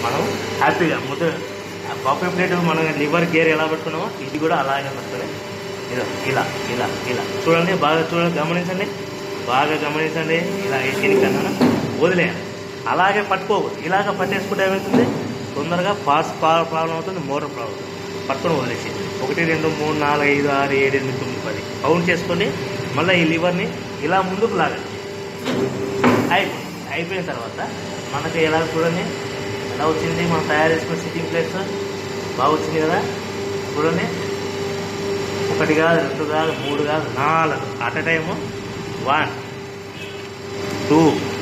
మనం హ్యాపీగా ముద్ద బఫే ప్లేట్ మనం లివర్ గేర్ ఎలా పెట్టుకున్నామో ఇది కూడా అలాగే పెట్టుకుని ఇలా ఇలా ఇలా ఇలా చూడండి బాగా చూడండి గమనించండి బాగా గమనించండి ఇలా ఎక్కిన కన్నా వదిలేయాలి అలాగే పట్టుకోకూడదు ఇలాగ పట్టేసుకుంటే ఏమవుతుంది తొందరగా పాస్ ప్రాబ్లం అవుతుంది మోటార్ ప్రాబ్లం అవుతుంది పట్టుకొని వదిలేసి ఒకటి రెండు మూడు నాలుగు ఐదు ఆరు ఏడు ఎనిమిది తొమ్మిది పది కౌంట్ చేసుకొని మళ్ళీ ఈ లివర్ని ఇలా ముందుకు లాగండి అయిపోయింది అయిపోయిన తర్వాత మనకి ఎలా చూడండి ఎలా వచ్చింది మనం తయారు చేసుకున్న సిట్టింగ్ ప్లేట్స్ బాగా వచ్చింది కదా చూడండి ఒకటి కాదు రెండు కాదు మూడు కాదు నాలుగు at time one two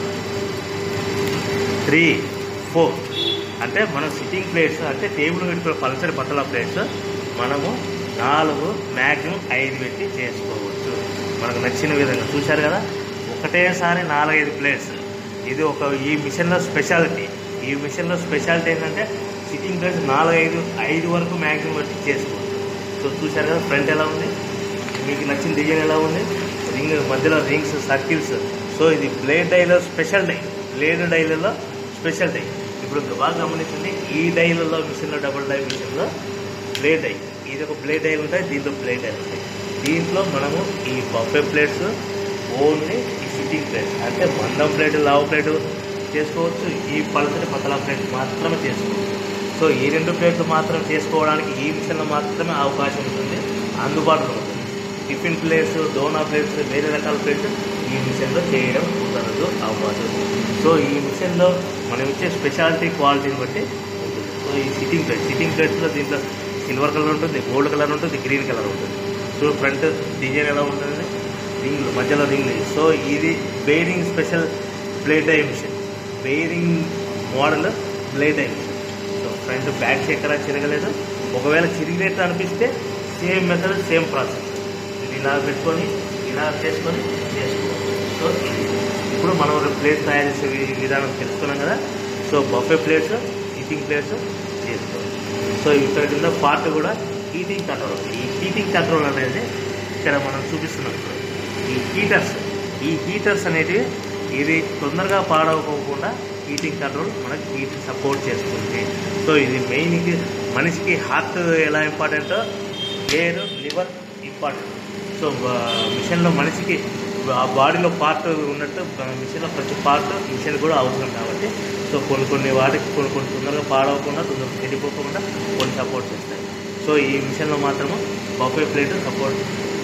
three four అంటే మనం సిట్టింగ్ ప్లేట్స్ అంటే టేబుల్ పెట్టుకున్న పల్సరి బట్టల ప్లేట్స్ మనము నాలుగు మ్యాక్సిమం ఐదు పెట్టి చేసుకోవచ్చు మనకు నచ్చిన విధంగా చూశారు కదా ఒకటేసారి నాలుగైదు ప్లేట్స్ ఇది ఒక ఈ మిషన్లో స్పెషాలిటీ ఈ మిషన్లో స్పెషాలిటీ ఏంటంటే సిట్టింగ్ ప్లేట్స్ నాలుగైదు ఐదు వరకు మ్యాక్సిమం పెట్టి చేసుకోవచ్చు సో చూశారు కదా ఫ్రంట్ ఎలా ఉంది మీకు నచ్చిన డిజైన్ ఎలా ఉంది రింగ్ మధ్యలో రింగ్స్ సర్కిల్స్ సో ఇది బ్లేడ్ డైలో స్పెషల్ డై బ్లేడ్ డైలలో స్పెషల్ డై ఇప్పుడు బాగా గమనించండి ఈ డైలలో మిషన్లో డబుల్ డై మిషన్లో బ్లేడ్ డై ఇది ఒక బ్లేడ్ డైలు ఉంటాయి దీంట్లో బ్లేడ్ డైలు ఉంటాయి దీంట్లో మనము ఈ బఫే ప్లేట్స్ ఓన్లీ ఈ సిట్టింగ్ ప్లేట్స్ అంటే మందం ప్లేట్ లావు ప్లేట్ చేసుకోవచ్చు ఈ పలసటి పతలా ప్లేట్ మాత్రమే చేసుకోవచ్చు సో ఈ రెండు ప్లేట్లు మాత్రం చేసుకోవడానికి ఈ మిషన్లో మాత్రమే అవకాశం ఉంటుంది అందుబాటులో ఉంటుంది టిఫిన్ ప్లేట్స్ డోనా ప్లేట్స్ వేరే రకాల ప్లేట్స్ ఈ మిషన్లో చేయడం కుదరదు అవ్వదు సో ఈ మిషన్లో మనం ఇచ్చే స్పెషాలిటీ క్వాలిటీని బట్టి ఉంటుంది సో ఈ సిట్టింగ్ ప్లేట్ సిట్టింగ్ ప్లేట్స్లో దీంట్లో సిల్వర్ కలర్ ఉంటుంది గోల్డ్ కలర్ ఉంటుంది గ్రీన్ కలర్ ఉంటుంది సో ఫ్రంట్ డిజైన్ ఎలా ఉంటుంది రింగ్ మధ్యలో రింగ్ సో ఇది bearing special blade die machine bearing model blade die machine so front back ఎక్కడ చిరగలేదు ఒకవేళ చిరిగినట్టు అనిపిస్తే సేమ్ మెథడ్ సేమ్ ప్రాసెస్ ఇది ఇలా పెట్టుకొని ఇలా చేసుకొని చేసుకోవచ్చు సో ఇది ఇప్పుడు మనం ప్లేట్ తయారు చేసే వి- విధానం తెలుసుకున్నాం కదా so buffet plates heating plates చేసుకోవచ్చు సో ఇక్కడ కింద పార్ట్ కూడా హీటింగ్ కంట్రోల్ ఈ హీటింగ్ కంట్రోల్ అనేది ఇక్కడ మనం చూపిస్తున్నాం ఇప్పుడు ఈ హీటర్స్ ఈ హీటర్స్ అనేటివి ఇది తొందరగా పాడవకోకుండా హీటింగ్ కంట్రోల్ మనకి హీట్ సపోర్ట్ చేస్తుంది సో ఇది మెయిన్ మనిషికి హార్ట్ ఎలా ఇంపార్టెంటో ఎయిర్ లివర్ ఇంపార్టెంట్ సో మిషన్లో మనిషికి ఆ బాడీలో పార్ట్ ఉన్నట్టు మిషన్లో ప్రతి పార్ట్ మిషన్ కూడా అవసరం కాబట్టి సో కొన్ని కొన్ని వాటికి కొన్ని కొన్ని తొందరగా పాడవకుండా తొందరగా చెడిపోకుండా కొన్ని సపోర్ట్ చేస్తాయి సో ఈ మిషన్లో మాత్రము బఫే ప్లేట్ సపోర్ట్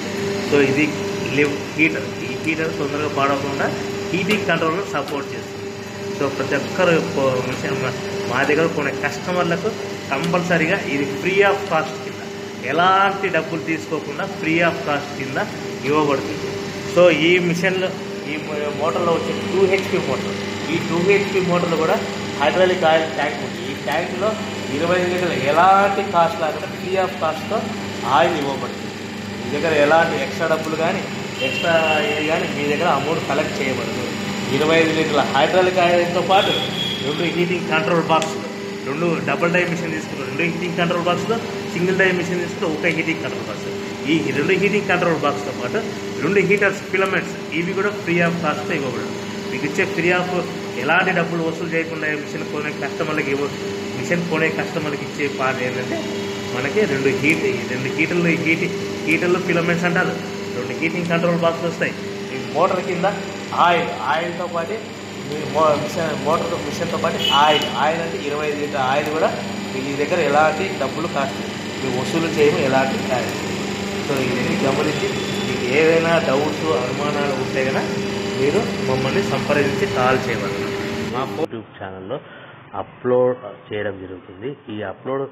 సో ఇది లివ్ హీటర్ ఈ హీటర్ తొందరగా పాడవకుండా హీటింగ్ కంట్రోల్ సపోర్ట్ చేస్తుంది సో ప్రతి ఒక్కరు కొ- మిషన్ మా- మా దగ్గర కొనే కస్టమర్లకు కంపల్సరీగా ఇది ఫ్రీ ఆఫ్ కాస్ట్ కింద ఎలాంటి డబ్బులు తీసుకోకుండా ఫ్రీ ఆఫ్ కాస్ట్ కింద ఇవ్వబడుతుంది సో ఈ మిషన్లో ఈ మో- మోటార్లో వచ్చే టూ హెచ్పి మోటార్ ఈ టూ హెచ్పి మోటార్లో కూడా హైడ్రాలిక్ ఆయిల్ ట్యాంక్ ఉంది ఈ ట్యాంక్లో ఇరవై లీటర్లు ఎలాంటి కాస్ట్ లేకుండా ఫ్రీ ఆఫ్ కాస్ట్తో ఆయిల్ ఇవ్వబడుతుంది మీ దగ్గర ఎలాంటి ఎక్స్ట్రా డబ్బులు కానీ ఎక్స్ట్రా ఇది కానీ మీ దగ్గర అమౌంట్ కలెక్ట్ చేయబడదు ఇరవై ఐదు లీటర్ల హైడ్రాలిక్ ఆయిల్తో పాటు రెండు హీటింగ్ కంట్రోల్ బాక్స్ రెండు డబుల్ డై మిషన్ తీసుకుని రెండు హీటింగ్ కంట్రోల్ బాక్స్లో సింగిల్ డై మిషన్ తీసుకుని ఒక హీటింగ్ కంట్రోల్ బాక్స్ ఈ రెండు హీటింగ్ కంట్రోల్ బాక్స్తో పాటు రెండు హీటర్స్ ఫిలమెంట్స్ ఇవి కూడా ఫ్రీ ఆఫ్ కాస్ట్తో ఇవ్వబడదు మీకు ఇచ్చే ఫ్రీ ఆఫ్ ఎలాంటి డబ్బులు వసూలు చేయకుండా మిషన్ కొనే కస్టమర్లకి ఇవ్వ మిషన్ కొనే కస్టమర్కి ఇచ్చే పార్ట్ ఏంటంటే మనకి రెండు హీట్ రెండు హీటర్లు హీట్ హీటర్లు ఫిలమెంట్స్ అంటారు రెండు హీటింగ్ కంట్రోల్ బాక్స్ వస్తాయి ఈ మోటార్ కింద ఆయిల్ ఆయిల్తో పాటు మీ మో మిషన్ మోటార్ మిషన్తో పాటు ఆయిల్ ఆయిల్ అంటే ఇరవై ఐదు లీటర్ ఆయిల్ కూడా మీ దగ్గర ఎలాంటి డబ్బులు కాస్ట్ మీ వసూలు చేయము ఎలాంటి కాదు సో ఇవన్నీ గమనించి మీకు ఏదైనా డౌట్స్ అనుమానాలు ఉంటే కనుక మీరు మమ్మల్ని సంప్రదించి కాల్ చేయగలరు మా యూట్యూబ్ ఛానల్లో అప్లోడ్ చేయడం జరుగుతుంది ఈ అప్లోడ్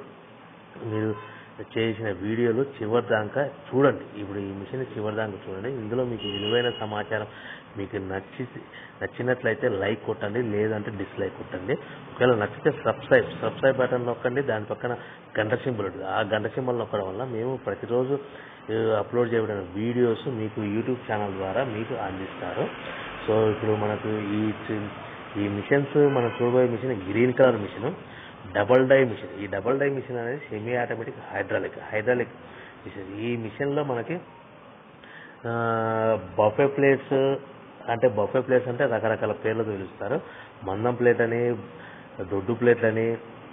మీరు చేసిన వీడియోలు చివరి దాకా చూడండి ఇప్పుడు ఈ మిషన్ చివరి దాకా చూడండి ఇందులో మీకు విలువైన సమాచారం మీకు నచ్చి నచ్చినట్లయితే లైక్ కొట్టండి లేదంటే డిస్లైక్ కొట్టండి ఒకవేళ నచ్చితే సబ్స్క్రైబ్ సబ్స్క్రైబ్ బటన్ నొక్కండి దాని పక్కన గంట సింబల్ ఉంటుంది ఆ గంట సింబల్ నొక్కడం వల్ల మేము ప్రతిరోజు ఆ, అప్లోడ్ చేయబడిన వీడియోస్ మీకు యూట్యూబ్ ఛానల్ ద్వారా మీకు అందిస్తారు సో ఇప్పుడు మనకు ఈ చి- ఈ మిషన్స్ మనం చూడబోయే machine green colour machine double die machine ఈ డబల్ డై మిషన్ అనేది semi automatic hydraulic hydraulic machine ఈ మిషన్లో మనకి బఫే ప్లేట్స్ అంటే బఫే ప్లేట్స్ అంటే రకరకాల పేర్లతో పిలుస్తారు మందం ప్లేట్ అని దొడ్డు ప్లేట్ అని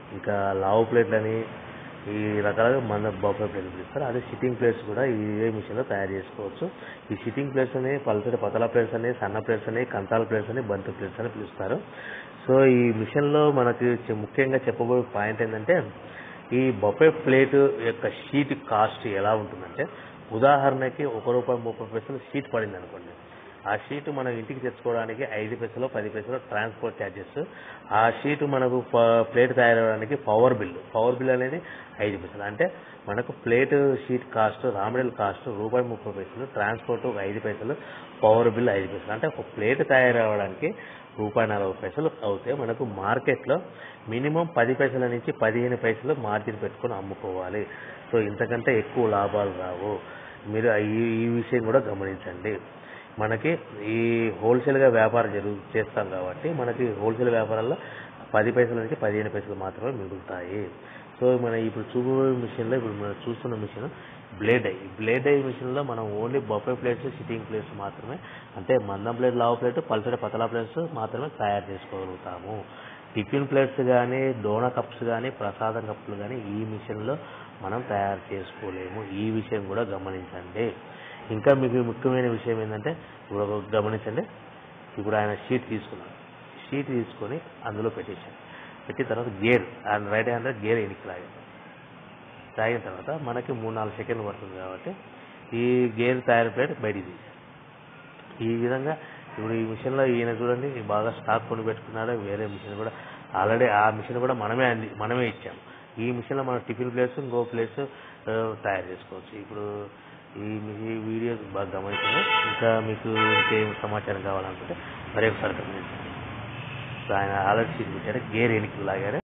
ఇంకా లావు ప్లేట్లని ఈ రకాలుగా మన బొఫే ప్లేట్లు పిలుస్తారు అదే సిట్టింగ్ ప్లేట్స్ కూడా ఇదే మిషన్లో తయారు చేసుకోవచ్చు ఈ సిట్టింగ్ ప్లేట్స్ అని పలసటి పతల ప్లేట్స్ అని సన్న ప్లేట్స్ అని కంతాల ప్లేట్స్ అని బంతి ప్లేట్స్ అని పిలుస్తారు సో ఈ మిషన్లో మనకి చె- ముఖ్యంగా చెప్పబోయే పాయింట్ ఏంటంటే ఈ బొఫే ప్లేట్ యొక్క షీట్ కాస్ట్ ఎలా ఉంటుందంటే ఉదాహరణకి ఒక రూపాయి ముప్పై పైసలు షీట్ పడింది అనుకోండి ఆ షీట్ మనం ఇంటికి తెచ్చుకోవడానికి ఐదు పైసలు పది పైసలు ట్రాన్స్పోర్ట్ ఛార్జెస్ ఆ షీట్ మనకు ప- ప్లేట్ తయారవడానికి పవర్ బిల్ పవర్ బిల్ అనేది ఐదు పైసలు అంటే మనకు plate sheet cost raw material cost రూపాయి ముప్పై పైసలు ట్రాన్స్పోర్ట్ ఒక ఐదు పైసలు పవర్ బిల్ ఐదు పైసలు అంటే ఒక ప్లేట్ తయారవడానికి రూపాయి నలభై పైసలు అవుతే మనకు మార్కెట్లో మినిమం పది పైసల నుంచి పదిహేను పైసలు మార్జిన్ పెట్టుకొని అమ్ముకోవాలి సో ఇంతకంటే ఎక్కువ లాభాలు రావు మీరు ఈ ఈ విషయం కూడా గమనించండి మనకి ఈ హోల్సేల్గా వ్యాపారం జరుగు చేస్తాం కాబట్టి మనకి హోల్సేల్ వ్యాపారాల్లో పది పైసల నుంచి పదిహేను పైసలు మాత్రమే మిగులుతాయి సో మన ఇప్పుడు చూపబోయే మిషన్లో ఇప్పుడు మనం చూస్తున్న మిషన్ బ్లేడ్ ఐ బ్లేడ్ ఐ మిషన్లో మనం only buffet plates sitting plates మాత్రమే అంటే మందం ప్లేట్ లావు ప్లేట్ పల్సటి పతలా ప్లేట్స్ మాత్రమే తయారు చేసుకోగలుగుతాము టిఫిన్ ప్లేట్స్ కానీ డోనా కప్స్ కానీ ప్రసాదం కప్పులు కానీ ఈ మిషన్లో మనం తయారు చేసుకోలేము ఈ విషయం కూడా గమనించండి ఇంకా మీకు ముఖ్యమైన విషయం ఏంటంటే ఇప్పుడు ఒక గమనించండి ఇప్పుడు ఆయన షీట్ తీసుకున్నాడు షీట్ తీసుకొని అందులో పెట్టేశాడు పెట్టిన తర్వాత గేర్ ఆయన రైట్ హ్యాండ్ గేర్ ఎనికి లాగాడు తాగిన తర్వాత మనకి మూడు నాలుగు సెకండ్లు పడుతుంది కాబట్టి ఈ గేర్ తయారు ప్లేట్ బయటికి తీసాడు ఈ విధంగా ఇప్పుడు ఈ మిషన్లో ఈయన చూడండి బాగా స్టాక్ కొని పెట్టుకున్నాడు వేరే మిషన్ కూడా ఆల్రెడీ ఆ మిషన్ కూడా మనమే అంది మనమే ఇచ్చాము ఈ మిషన్లో మనం టిఫిన్ ప్లేస్ ఇంకో ప్లేస్ తయారు చేసుకోవచ్చు ఇప్పుడు ఈ మీ- ఈ వీడియో బాగా గమనించండి ఇంకా మీకు ఇంకేం సమాచారం కావాలనుకుంటే మరి ఒకసారి గమనించండి సో ఆయన ఆల్రెడీ సీట్ పెట్టారు గేర్ ఎనికి లాగారు